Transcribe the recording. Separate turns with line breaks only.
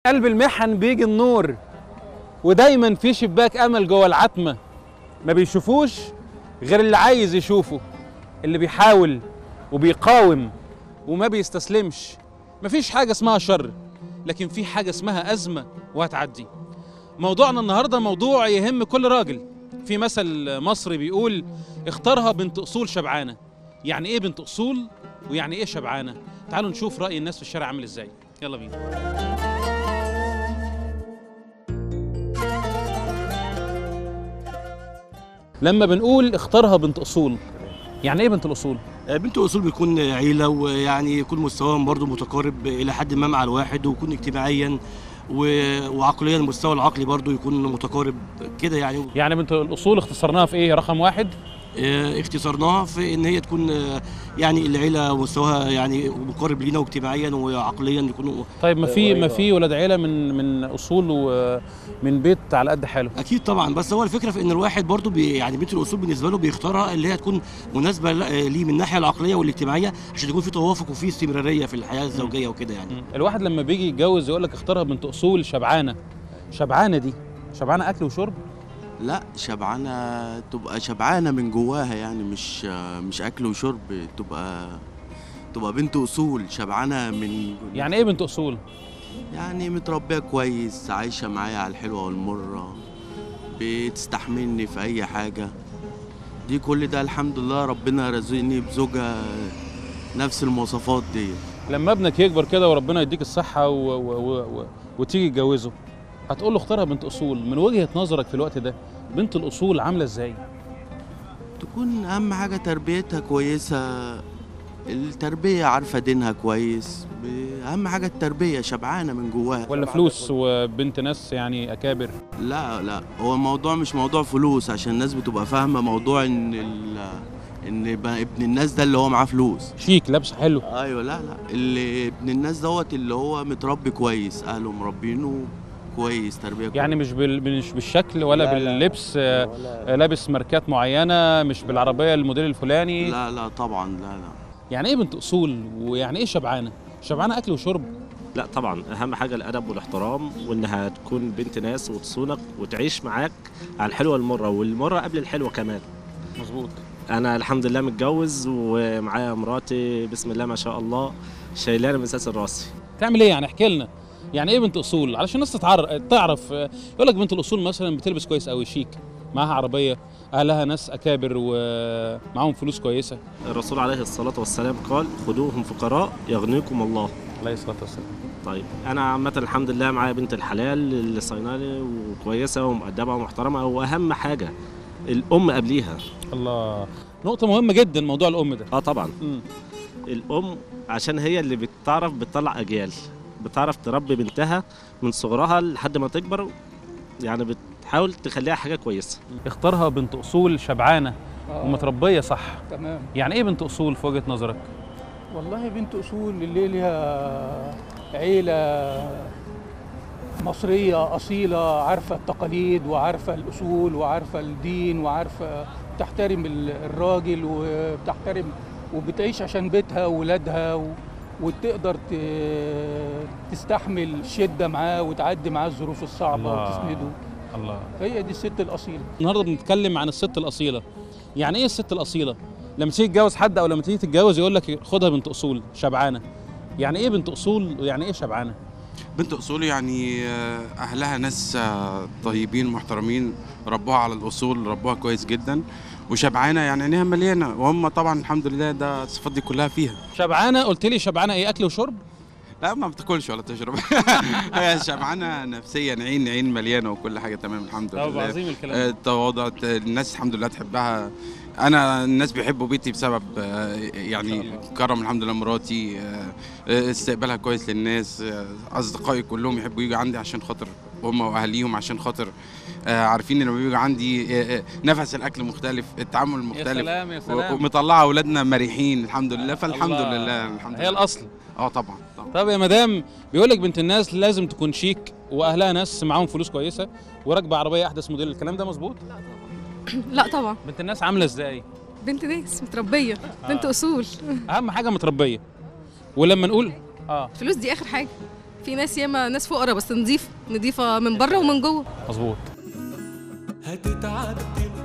قلب المحن بيجي النور ودايما في شباك امل جوه العتمه ما بيشوفوش غير اللي عايز يشوفه اللي بيحاول وبيقاوم وما بيستسلمش مفيش حاجه اسمها شر لكن في حاجه اسمها ازمه وهتعدي موضوعنا النهارده موضوع يهم كل راجل في مثل مصري بيقول اختارها بنت اصول شبعانه يعني ايه بنت اصول ويعني ايه شبعانه تعالوا نشوف راي الناس في الشارع عامل ازاي يلا بينا لما بنقول اختارها بنت اصول يعني ايه بنت الاصول
بنت الاصول بيكون عيله ويعني يكون مستواهم برضو متقارب الى حد ما مع الواحد ويكون اجتماعيا و- وعقليا المستوى العقلي برضو يكون متقارب كده يعني
يعني بنت الاصول اختصرناها في ايه رقم واحد
آه، اختصرناها في ان هي تكون آه، يعني العيله مستواها يعني مقارب لينا واجتماعيا وعقليا يكونوا
طيب ما في ما
قريبة.
في ولاد عيله من من اصول ومن بيت على قد حاله
اكيد طبعا بس هو الفكره في ان الواحد برضو بي يعني بنت الاصول بالنسبه له بيختارها اللي هي تكون مناسبه ل- آه، ليه من الناحيه العقليه والاجتماعيه عشان يكون في توافق وفي استمراريه في الحياه الزوجيه وكده يعني
الواحد لما بيجي يتجوز يقول لك اختارها بنت اصول شبعانه شبعانه دي شبعانه اكل وشرب
لا شبعانة تبقى شبعانة من جواها يعني مش مش أكل وشرب تبقى تبقى بنت أصول شبعانة من
يعني ايه بنت اصول
يعني متربية كويس عايشة معايا على الحلوة والمرة بتستحملني في أي حاجة دي كل ده الحمد لله ربنا رزقني بزوجة نفس المواصفات دي
لما ابنك يكبر كده وربنا يديك الصحه و... و... و... و... وتيجي تجوزه هتقول له اختارها بنت اصول من وجهه نظرك في الوقت ده بنت الاصول عامله ازاي
تكون أهم حاجة تربيتها كويسة التربية عارفة دينها كويس ب- أهم حاجة التربية شبعانة من جواها
ولا فلوس وبنت ناس يعني اكابر
لا لا هو الموضوع مش موضوع فلوس عشان الناس بتبقى فاهمة موضوع إن ال إن يبقى ابن الناس ده اللي هو معاه فلوس
شيك لابس حلو
أيوة لا لا اللي ابن الناس دوت اللي هو متربي كويس أهله مربينه كويس تربية
يعني مش بال... مش بالشكل ولا
لا، لا.
باللبس آه،
كويس
لابس ماركات معينه مش بالعربيه الموديل الفلاني
لا لا طبعا لا لا
يعني ايه بنت اصول ويعني ايه شبعانه شبعانه اكل وشرب
لا طبعا اهم حاجه الادب والاحترام وانها تكون بنت ناس وتصونك وتعيش معاك على الحلوه والمره والمره قبل الحلوه كمان
مظبوط
انا الحمد لله متجوز ومعايا مراتي بسم الله ما شاء الله شايلاني من ساس راسي
تعمل ايه يعني احكي لنا يعني ايه بنت اصول علشان الناس تتعرف تعرف آه، يقول لك بنت الاصول مثلا بتلبس كويس قوي شيك معاها عربيه اهلها ناس اكابر ومعاهم فلوس كويسه
الرسول عليه الصلاه والسلام قال خذوهم فقراء يغنيكم الله
عليه الصلاه والسلام
طيب انا عامه الحمد لله معايا بنت الحلال اللي صينالي وكويسه ومؤدبه ومحترمه واهم حاجه الام قبليها
الله نقطه مهمه جدا موضوع الام ده
اه طبعا
مم.
الام عشان هي اللي بتعرف بتطلع اجيال بتعرف تربي بنتها من صغرها لحد ما تكبر يعني بتحاول تخليها حاجه كويسه
اختارها بنت اصول شبعانه
آه،
ومتربيه صح
تمام
يعني ايه بنت اصول في وجهه نظرك
والله بنت اصول اللي ليها عيله مصريه اصيله عارفه التقاليد وعارفه الاصول وعارفه الدين وعارفه تحترم ال- الراجل وبتحترم وبتعيش عشان بيتها وولادها و... وتقدر ت... تستحمل الشده معاه وتعدي معاه الظروف الصعبه
الله.
وتسنده
الله
هي دي الست الاصيله
النهارده بنتكلم عن الست الاصيله يعني ايه الست الاصيله لما تيجي تتجوز حد او لما تيجي تتجوز يقول لك خدها بنت اصول شبعانه يعني ايه بنت اصول ويعني ايه شبعانه
بنت اصول يعني آه، اهلها ناس آه، طيبين محترمين ربوها على الاصول ربوها كويس جدا وشبعانه يعني عينيها مليانه وهم طبعا الحمد لله ده الصفات دي كلها فيها
شبعانه قلت لي شبعانه ايه اكل وشرب
لا ما بتاكلش ولا تشرب هي شبعانه نفسيا عين عين مليانه وكل حاجه تمام الحمد
طب
لله
عظيم الكلام
آه، التواضع الناس الحمد لله تحبها انا الناس بيحبوا بيتي بسبب آه، يعني كرم الحمد لله مراتي آه، آه، استقبالها كويس للناس آه، اصدقائي كلهم يحبوا يجوا عندي عشان خاطر هم واهاليهم عشان خاطر آه، عارفين ان لما بيجوا عندي آه، آه، نفس الاكل مختلف التعامل
يا
مختلف
سلام يا
و-
سلام
ومطلعه اولادنا مريحين الحمد لله فالحمد
الله.
لله الحمد
هي
لله
الاصل
اه طبعا طبعا
طب يا مدام بيقول لك بنت الناس لازم تكون شيك واهلها ناس معاهم فلوس كويسه وراكبه عربيه احدث موديل الكلام ده مظبوط
لا طبعا
بنت الناس عامله ازاي
بنت ناس متربيه بنت
آه.
اصول
اهم حاجه متربيه ولما نقول اه
الفلوس دي اخر حاجه في ناس ياما ناس فقراء بس نظيفه نظيفه من بره ومن جوه
مظبوط
هتتعدل